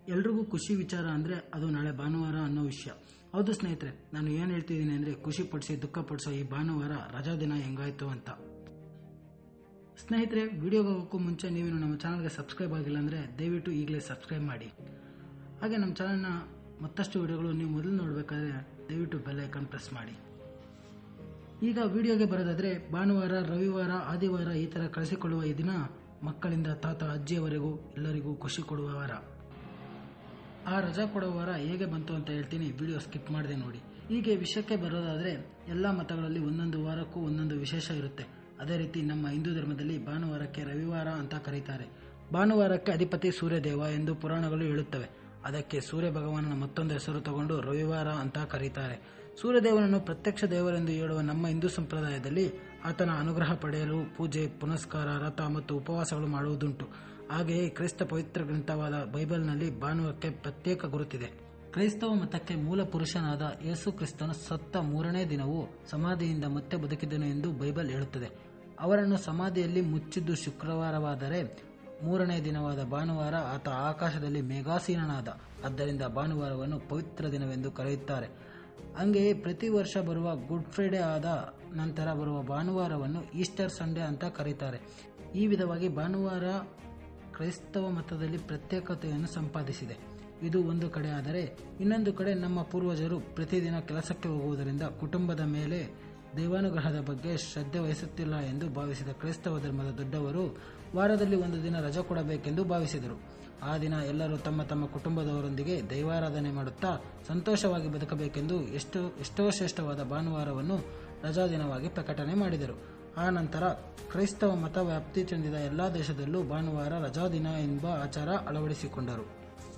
ಎಲ್ರಿಗೂ ಖುಷಿ ವಿಚಾರ ಅಂದರೆ ಅದು ನಾಳೆ ಭಾನುವಾರ ಅನ್ನೋ ವಿಷಯ ಹೌದು ಸ್ನೇಹಿತರೆ ನಾನು ಏನು ಹೇಳ್ತಿದ್ದೀನಿ ಅಂದರೆ ಖುಷಿ ಪಡಿಸಿ ದುಃಖ ಪಡಿಸೋ ಈ ಭಾನುವಾರ ರಜಾ ದಿನ ಹೆಂಗಾಯ್ತು ಅಂತ ಸ್ನೇಹಿತರೆ ವಿಡಿಯೋಗೆ ಹೋಗೋಕ್ಕೂ ಮುಂಚೆ ನೀವೇನು ನಮ್ಮ ಚಾನಲ್ಗೆ ಸಬ್ಸ್ಕ್ರೈಬ್ ಆಗಿಲ್ಲ ಅಂದರೆ ದಯವಿಟ್ಟು ಈಗಲೇ ಸಬ್ಸ್ಕ್ರೈಬ್ ಮಾಡಿ ಹಾಗೆ ನಮ್ಮ ಚಾನಲ್ನ ಮತ್ತಷ್ಟು ವಿಡಿಯೋಗಳು ನೀವು ಮೊದಲು ನೋಡಬೇಕಾದ್ರೆ ದಯವಿಟ್ಟು ಬೆಲ್ ಐಕಾನ್ ಪ್ರೆಸ್ ಮಾಡಿ ಈಗ ವಿಡಿಯೋಗೆ ಬರೋದಾದ್ರೆ ಭಾನುವಾರ ರವಿವಾರ ಆದಿವಾರ ಈ ಥರ ಕಳಿಸಿಕೊಳ್ಳುವ ಈ ದಿನ ಮಕ್ಕಳಿಂದ ತಾತ ಅಜ್ಜಿಯವರೆಗೂ ಎಲ್ಲರಿಗೂ ಖುಷಿ ಕೊಡುವ ವಾರ ಆ ರಜಾ ಕೊಡುವ ವಾರ ಹೇಗೆ ಬಂತು ಅಂತ ಹೇಳ್ತೀನಿ ವಿಡಿಯೋ ಸ್ಕಿಪ್ ಮಾಡದೆ ನೋಡಿ ಹೀಗೆ ವಿಷಯಕ್ಕೆ ಬರೋದಾದ್ರೆ ಎಲ್ಲ ಮತಗಳಲ್ಲಿ ಒಂದೊಂದು ವಾರಕ್ಕೂ ಒಂದೊಂದು ವಿಶೇಷ ಇರುತ್ತೆ ಅದೇ ರೀತಿ ನಮ್ಮ ಹಿಂದೂ ಧರ್ಮದಲ್ಲಿ ಭಾನುವಾರಕ್ಕೆ ರವಿವಾರ ಅಂತ ಕರೀತಾರೆ ಭಾನುವಾರಕ್ಕೆ ಅಧಿಪತಿ ಸೂರ್ಯದೇವ ಎಂದು ಪುರಾಣಗಳು ಹೇಳುತ್ತವೆ ಅದಕ್ಕೆ ಸೂರ್ಯ ಭಗವಾನನ ಮತ್ತೊಂದು ಹೆಸರು ತಗೊಂಡು ರವಿವಾರ ಅಂತ ಕರೀತಾರೆ ಸೂರ್ಯದೇವನನ್ನು ಪ್ರತ್ಯಕ್ಷ ದೇವರೆಂದು ಹೇಳುವ ನಮ್ಮ ಹಿಂದೂ ಸಂಪ್ರದಾಯದಲ್ಲಿ ಆತನ ಅನುಗ್ರಹ ಪಡೆಯಲು ಪೂಜೆ ಪುನಸ್ಕಾರ ರಥ ಮತ್ತು ಉಪವಾಸಗಳು ಮಾಡುವುದುಂಟು ಹಾಗೆಯೇ ಕ್ರೈಸ್ತ ಪವಿತ್ರ ಗ್ರಂಥವಾದ ಬೈಬಲ್ನಲ್ಲಿ ಭಾನುವಾರಕ್ಕೆ ಪ್ರತ್ಯೇಕ ಗುರುತಿದೆ ಕ್ರೈಸ್ತವ ಮತಕ್ಕೆ ಮೂಲ ಪುರುಷನಾದ ಯೇಸು ಕ್ರಿಸ್ತನು ಸತ್ತ ಮೂರನೇ ದಿನವೂ ಸಮಾಧಿಯಿಂದ ಮತ್ತೆ ಬದುಕಿದನು ಎಂದು ಬೈಬಲ್ ಹೇಳುತ್ತದೆ ಅವರನ್ನು ಸಮಾಧಿಯಲ್ಲಿ ಮುಚ್ಚಿದ್ದು ಶುಕ್ರವಾರವಾದರೆ ಮೂರನೇ ದಿನವಾದ ಭಾನುವಾರ ಆತ ಆಕಾಶದಲ್ಲಿ ಮೇಘಾಸೀನನಾದ ಆದ್ದರಿಂದ ಭಾನುವಾರವನ್ನು ಪವಿತ್ರ ದಿನವೆಂದು ಕರೆಯುತ್ತಾರೆ ಹಂಗೆಯೇ ಪ್ರತಿ ವರ್ಷ ಬರುವ ಗುಡ್ ಫ್ರೈಡೆ ಆದ ನಂತರ ಬರುವ ಭಾನುವಾರವನ್ನು ಈಸ್ಟರ್ ಸಂಡೇ ಅಂತ ಕರೀತಾರೆ ಈ ವಿಧವಾಗಿ ಭಾನುವಾರ ಕ್ರೈಸ್ತವ ಮತದಲ್ಲಿ ಪ್ರತ್ಯೇಕತೆಯನ್ನು ಸಂಪಾದಿಸಿದೆ ಇದು ಒಂದು ಕಡೆ ಆದರೆ ಇನ್ನೊಂದು ಕಡೆ ನಮ್ಮ ಪೂರ್ವಜರು ಪ್ರತಿದಿನ ಕೆಲಸಕ್ಕೆ ಹೋಗುವುದರಿಂದ ಕುಟುಂಬದ ಮೇಲೆ ದೈವಾನುಗ್ರಹದ ಬಗ್ಗೆ ಶ್ರದ್ಧೆ ವಹಿಸುತ್ತಿಲ್ಲ ಎಂದು ಭಾವಿಸಿದ ಕ್ರೈಸ್ತವ ಧರ್ಮದ ದೊಡ್ಡವರು ವಾರದಲ್ಲಿ ಒಂದು ದಿನ ರಜೆ ಕೊಡಬೇಕೆಂದು ಭಾವಿಸಿದರು ಆ ದಿನ ಎಲ್ಲರೂ ತಮ್ಮ ತಮ್ಮ ಕುಟುಂಬದವರೊಂದಿಗೆ ದೈವಾರಾಧನೆ ಮಾಡುತ್ತಾ ಸಂತೋಷವಾಗಿ ಬದುಕಬೇಕೆಂದು ಎಷ್ಟೋ ಎಷ್ಟೋ ಶ್ರೇಷ್ಠವಾದ ಭಾನುವಾರವನ್ನು ರಜಾ ದಿನವಾಗಿ ಪ್ರಕಟಣೆ ಮಾಡಿದರು ಆ ನಂತರ ಕ್ರೈಸ್ತವ ಮತ ವ್ಯಾಪ್ತಿ ಚೆಂದಿದ ಎಲ್ಲಾ ದೇಶದಲ್ಲೂ ಭಾನುವಾರ ರಜಾ ದಿನ ಎಂಬ ಆಚಾರ ಅಳವಡಿಸಿಕೊಂಡರು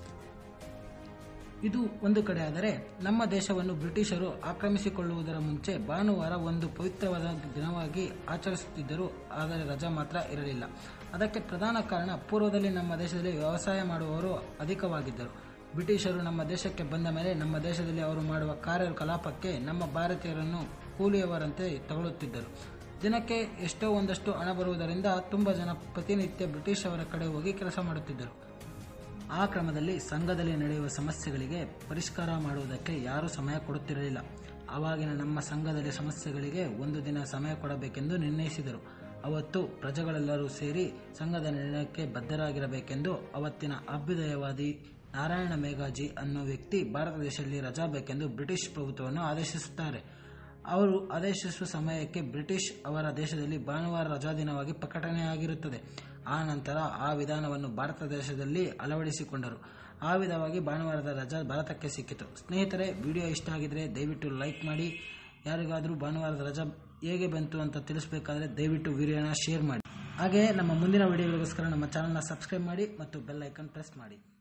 ಇದು ಒಂದು ಕಡೆ ಆದರೆ ನಮ್ಮ ದೇಶವನ್ನು ಬ್ರಿಟಿಷರು ಆಕ್ರಮಿಸಿಕೊಳ್ಳುವುದರ ಮುಂಚೆ ಭಾನುವಾರ ಒಂದು ಪವಿತ್ರವಾದ ದಿನವಾಗಿ ಆಚರಿಸುತ್ತಿದ್ದರು ಆದರೆ ರಜಾ ಮಾತ್ರ ಇರಲಿಲ್ಲ ಅದಕ್ಕೆ ಪ್ರಧಾನ ಕಾರಣ ಪೂರ್ವದಲ್ಲಿ ನಮ್ಮ ದೇಶದಲ್ಲಿ ವ್ಯವಸಾಯ ಮಾಡುವವರು ಅಧಿಕವಾಗಿದ್ದರು ಬ್ರಿಟಿಷರು ನಮ್ಮ ದೇಶಕ್ಕೆ ಬಂದ ಮೇಲೆ ನಮ್ಮ ದೇಶದಲ್ಲಿ ಅವರು ಮಾಡುವ ಕಾರ್ಯಕಲಾಪಕ್ಕೆ ನಮ್ಮ ಭಾರತೀಯರನ್ನು ಕೂಲಿಯವರಂತೆ ತಗೊಳ್ಳುತ್ತಿದ್ದರು ದಿನಕ್ಕೆ ಎಷ್ಟೋ ಒಂದಷ್ಟು ಹಣ ಬರುವುದರಿಂದ ತುಂಬ ಜನ ಪ್ರತಿನಿತ್ಯ ಬ್ರಿಟಿಷ್ ಅವರ ಕಡೆ ಹೋಗಿ ಕೆಲಸ ಮಾಡುತ್ತಿದ್ದರು ಆ ಕ್ರಮದಲ್ಲಿ ಸಂಘದಲ್ಲಿ ನಡೆಯುವ ಸಮಸ್ಯೆಗಳಿಗೆ ಪರಿಷ್ಕಾರ ಮಾಡುವುದಕ್ಕೆ ಯಾರೂ ಸಮಯ ಕೊಡುತ್ತಿರಲಿಲ್ಲ ಆವಾಗಿನ ನಮ್ಮ ಸಂಘದಲ್ಲಿ ಸಮಸ್ಯೆಗಳಿಗೆ ಒಂದು ದಿನ ಸಮಯ ಕೊಡಬೇಕೆಂದು ನಿರ್ಣಯಿಸಿದರು ಅವತ್ತು ಪ್ರಜೆಗಳೆಲ್ಲರೂ ಸೇರಿ ಸಂಘದ ನಿರ್ಣಯಕ್ಕೆ ಬದ್ಧರಾಗಿರಬೇಕೆಂದು ಅವತ್ತಿನ ಅಭ್ಯುದಯವಾದಿ ನಾರಾಯಣ ಮೇಘಾಜಿ ಅನ್ನೋ ವ್ಯಕ್ತಿ ಭಾರತ ದೇಶದಲ್ಲಿ ರಜಾ ಬೇಕೆಂದು ಬ್ರಿಟಿಷ್ ಪ್ರಭುತ್ವವನ್ನು ಆದೇಶಿಸುತ್ತಾರೆ ಅವರು ಆದೇಶಿಸುವ ಸಮಯಕ್ಕೆ ಬ್ರಿಟಿಷ್ ಅವರ ದೇಶದಲ್ಲಿ ಭಾನುವಾರ ರಜಾ ದಿನವಾಗಿ ಪ್ರಕಟಣೆಯಾಗಿರುತ್ತದೆ ಆ ನಂತರ ಆ ವಿಧಾನವನ್ನು ಭಾರತ ದೇಶದಲ್ಲಿ ಅಳವಡಿಸಿಕೊಂಡರು ಆ ವಿಧವಾಗಿ ಭಾನುವಾರದ ರಜಾ ಭಾರತಕ್ಕೆ ಸಿಕ್ಕಿತು ಸ್ನೇಹಿತರೆ ವಿಡಿಯೋ ಇಷ್ಟ ಆಗಿದ್ರೆ ದಯವಿಟ್ಟು ಲೈಕ್ ಮಾಡಿ ಯಾರಿಗಾದರೂ ಭಾನುವಾರದ ರಜಾ ಹೇಗೆ ಬಂತು ಅಂತ ತಿಳಿಸಬೇಕಾದ್ರೆ ದಯವಿಟ್ಟು ವಿಡಿಯೋನ ಶೇರ್ ಮಾಡಿ ಹಾಗೆಯೇ ನಮ್ಮ ಮುಂದಿನ ವಿಡಿಯೋಗಳಿಗೋಸ್ಕರ ನಮ್ಮ ಚಾನಲ್ನ ಸಬ್ಸ್ಕ್ರೈಬ್ ಮಾಡಿ ಮತ್ತು ಬೆಲ್ ಐಕನ್ ಪ್ರೆಸ್ ಮಾಡಿ